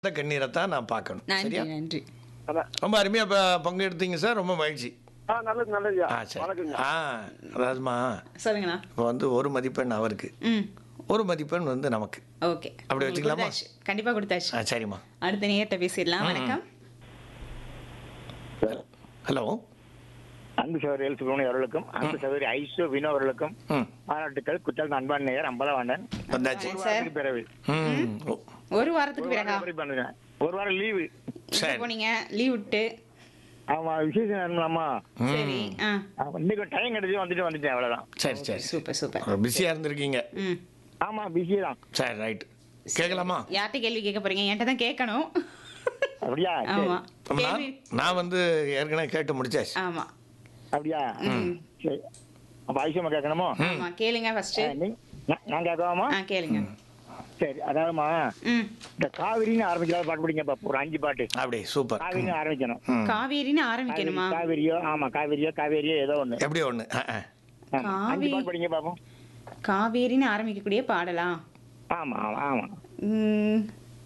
அந்த கண்ணீரை தான் நான் பார்க்கணும் நன்றி சரியா நன்றி அதான் ரொம்ப அருமையாக இப்போ பங்கெடுத்தீங்க சார் ரொம்ப மகிழ்ச்சி ஆ நல்லது நல்லதுயா ஆ சரி வணக்கங்க ஆ அதாவதுமா சொல்லுங்கண்ணா இப்போ வந்து ஒரு மதிப்பெண் அவருக்கு ம் ஒரு மதிப்பெண் வந்து நமக்கு ஓகே அப்படி வச்சுக்கலாமா? கண்டிப்பா கொடுத்தாச்சு ஆ சரிம்மா அடுத்த நேர்கிட்ட பேசிடலாம் வணக்கம் ஹலோ அன்பு சகோதரி எல் சுப்பிரமணியம் அவர்களுக்கும் அன்பு சகோதரி ஐசோ வினோ அவர்களுக்கும் ம் பாராட்டுக்கள் குற்றல் அன்பான் நேயர் அம்பலவாணன் வந்தாச்சு சார் பிறகு ம் ஓ, ஒரு வாரத்துக்கு பிறகா பண்ணுங்க ஒரு வாரம் லீவு எங்க சரி போனீங்க லீவ் விட்டு ஆமா விசேஷம் நடந்தலாமா சரி ஆ இன்னைக்கு டைம் கிடைச்சி வந்துட்டு வந்துட்டேன் அவ்வளவுதான் சரி சரி சூப்பர் சூப்பர் பிஸியாக இருந்திருக்கீங்க ம் ஆமா பிஸி தான் சரி ரைட் கேட்கலாமா யார்கிட்ட கேள்வி கேட்க போறீங்க என்கிட்ட தான் கேட்கணும் அப்படியா சரி. ஆமா அப்ப நான் கேள்வி நான் வந்து ஏற்கனவே கேட்டு முடிச்சாச்சு ஆமா அப்படியா சரி அப்ப ஐசோமா கேட்கணுமோ ஆமா கேளுங்க ஃபர்ஸ்ட் ஆ, நீ- நான் நான் கேட்கவாமா ஆ கேளுங்க சரி அதாவதுமா ம் இந்த காவிரின்னு ஆரம்பிக்கலாம் பாட்டு பிடிங்க பாப்பா ஒரு அஞ்சு பாட்டு அப்படியே சூப்பர் காவிரின்னு ஆரம்பிக்கணும் ம் காவேரின்னு ஆரம்பிக்கணுமா காவிரியோ ஆமா காவிரியோ காவேரியோ ஏதோ ஒண்ணு எப்படி ஒன்று ஆ ஆ ஆமா. அஞ்சு காவி- பாட்டு படிங்க பாப்போம் காவேரின்னு ஆரம்பிக்கக்கூடிய பாடலா ஆமா ஆமா ஆமா ம்,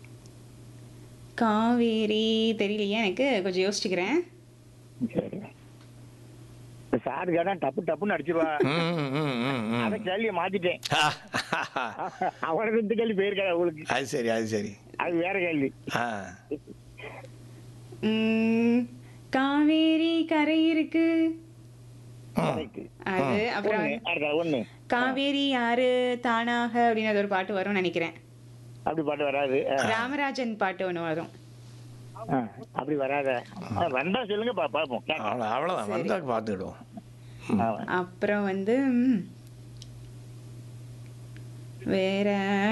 காவேரி தெரியலையே எனக்கு கொஞ்சம் யோசிச்சுக்கிறேன் சரி இந்த சாரு கேட்டா டப்பு டப்புன்னு அடிச்சிருவா ம் ம் ம் ம் அத கேள்விய மாத்திட்டேன் ஆ, அவனுக்கு இந்த கேள்வி போயிருக்கா அவளுக்கு அது சரி அது சரி அது வேற கேள்வி ஆ ம், காவேரி கரை இருக்கு ம் Correct. அது அப்புறம் ஒண்ணு அடுத்த ஒண்ணு காவேரி யாரு தானாக அப்படின்னு அது ஒரு பாட்டு வரும்னு நினைக்கிறேன் அப்படி பாட்டு வராது ஆ, ராமராஜன் பாட்டு ஒன்று வரும் ஆ, அப்படி வராத ஆ, வந்தா சொல்லுங்க பா பாப்போம் கேட்க. அவ்வளோ அவ்வளோதான் வந்தால் பார்த்துக்கிடுவோம் ஆமா. அப்புறம் வந்து ம், வேற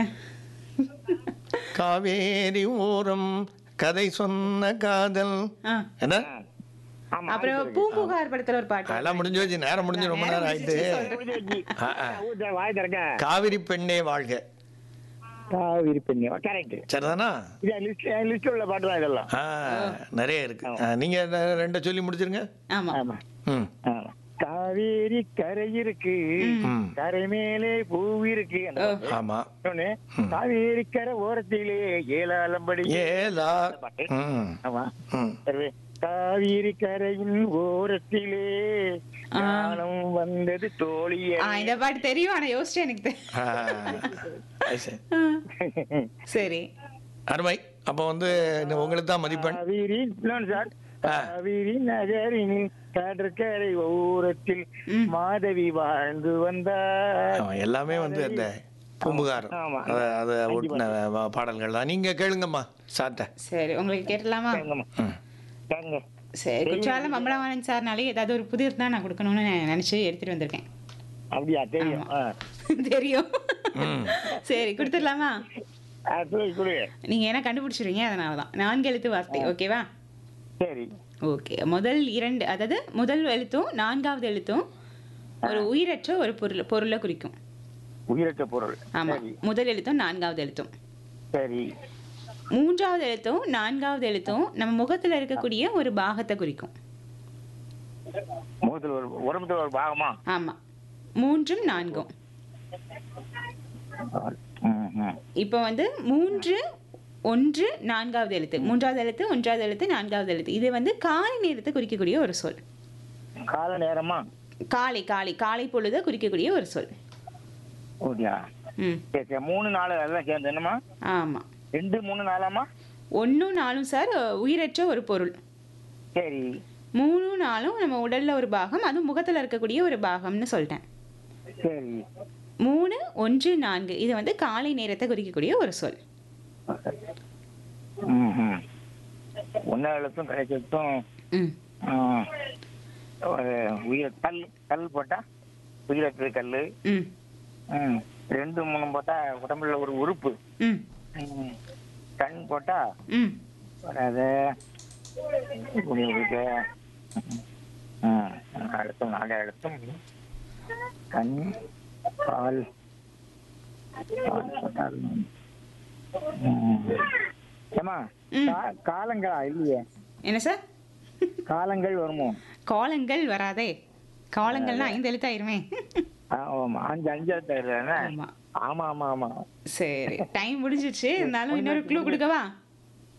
காவேரி ஓரம் கதை சொன்ன காதல் ஆ என்ன ஆமா அப்புறம் பூம்புகார் படத்துல ஒரு பாட்டு அதெல்லாம் முடிஞ்சு வச்சு நேரம் முடிஞ்சு ரொம்ப நேரம் ஆயிட்டு முடிஞ்சு வச்சு. ஆ, ஆ. ஊத்த, வாய் திறக்க காவிரி பெண்ணே வாழ்க காவிரி பெண்ணி கரெக்ட் சரிதானா இது லிஸ்ட் லிஸ்ட் உள்ள பாட்டு தான் இதெல்லாம் ஆ நிறைய இருக்கு ஆ, நீங்க ரெ- ரெண்டை சொல்லி முடிச்சிருங்க ஆமா ஆமா ம் ஆமா. காவேரி கரை இருக்கு ம். கரை மேலே பூ இருக்கு அந்த பாட்டு. ஆமா இன்னொன்னு, காவேரி கரை ஓரத்திலே ஏழாலம்படி ஏலா பாட்டு ம் ஆமா ம் சரி. காவிரி கரையின் ஓரத்திலே ஞானம் வந்தது தோழிய ஆ இந்த பாட்டு தெரியும் ஆனா யோசிச்சு எனக்கு தெ- ஆ, அது சரி. ஆ, சரி அருமை அப்போ வந்து இந்த உங்களுக்கு தான் மதிப்பெண் காவிரி இன்னொன்னு சார் ஆ. காவிரி நகரினில் கடற்கரை ஓரத்தில் ம். மாதவி வாழ்ந்து வந்தார் ஆமா, எல்லாமே வந்து அந்த பூம்புகார் ஆமா. அதை அதை ஒட்டின வ- பாடல்கள் தான் நீங்க கேளுங்கம்மா சார்ட்ட சரி உங்களுக்கு கேட்டலாமா கேங்கம்மா. ம் கேங்க. சரி குற்றாலம் அம்பலவாணன் சார்னாலே ஏதாவது ஒரு புதிர் தான் நான் கொடுக்கணும்னு நான் நினைச்சு எடுத்துட்டு வந்திருக்கேன் அப்படியா தெரியும் ஆ. தெரியும் ம். சரி கொடுத்துடலாமா ஆ, சொல்லு, சொல்லு. நீங்க என்ன கண்டுபிடிச்சிருவீங்க அதனால தான் நான்கு எழுத்து வார்த்தை ஓகேவா சரி ஓகே முதல் இரண்டு அதாவது முதல் எழுத்தும் நான்காவது எழுத்தும் ஒரு உயிரற்ற ஒரு பொருள் பொருளை குறிக்கும் உயிரற்ற பொருள் ஆமா சரி முதல் எழுத்தும் நான்காவது எழுத்தும் சரி மூன்றாவது எழுத்தும் நான்காவது எழுத்தும் நம்ம முகத்துல இருக்கக்கூடிய ஒரு பாகத்தை குறிக்கும் முகத்தில் ஒரு உடம்புல ஒரு பாகமா ஆமா மூன்றும் நான்கும் ம், ம். இப்போ வந்து மூன்று ஒன்று நான்காவது எழுத்து மூன்றாவது எழுத்து ஒன்றாவது எழுத்து நான்காவது எழுத்து இது வந்து காலை நேரத்தை குறிக்கக்கூடிய ஒரு சொல் கால நேரமா காலை காலை காலை பொழுதை குறிக்கக்கூடிய ஒரு சொல் ஓடியா ம் சரி சரி மூணு நாலு அதெல்லாம் சேர்ந்து என்னமா ஆமா ரெண்டு மூணு நாலாமா ஒன்றும் நாலும் சார் உயிரற்ற ஒரு பொருள் சரி மூணு நாளும் நம்ம உடல்ல ஒரு பாகம் அதுவும் முகத்துல இருக்கக்கூடிய ஒரு பாகம்னு சொல்லிட்டேன் சரி மூணு ஒன்று நான்கு இது வந்து காலை நேரத்தை குறிக்கக்கூடிய ஒரு சொல் ம், ம். ஒன்னா எழுத்தும் கிடைச்சதும் ம் உயிர் கல் கல் போட்டா உயிரற்ற கல் ம் ம். ரெண்டு மூணு போட்டா உடம்புல ஒரு உறுப்பு ம் ம். கண் போட்டா ம் வராது உங்களுக்கு ம். அழுத்தம் நாலு அழுத்தம் கண் கால் கால் போட்டால் ம். ஏம்மா ம். கா- காலங்களா இல்லையே என்ன சார் காலங்கள் வருமோ காலங்கள் வராதே காலங்கள்னா ஐந்து எழுத்தாயிருமே ஆ, ஆமா அஞ்சு அஞ்சு தானே ஆமா ஆமா ஆமா ஆமா சரி டைம் முடிஞ்சிச்சு இருந்தாலும் இன்னொரு க்ளூ கொடுக்கவா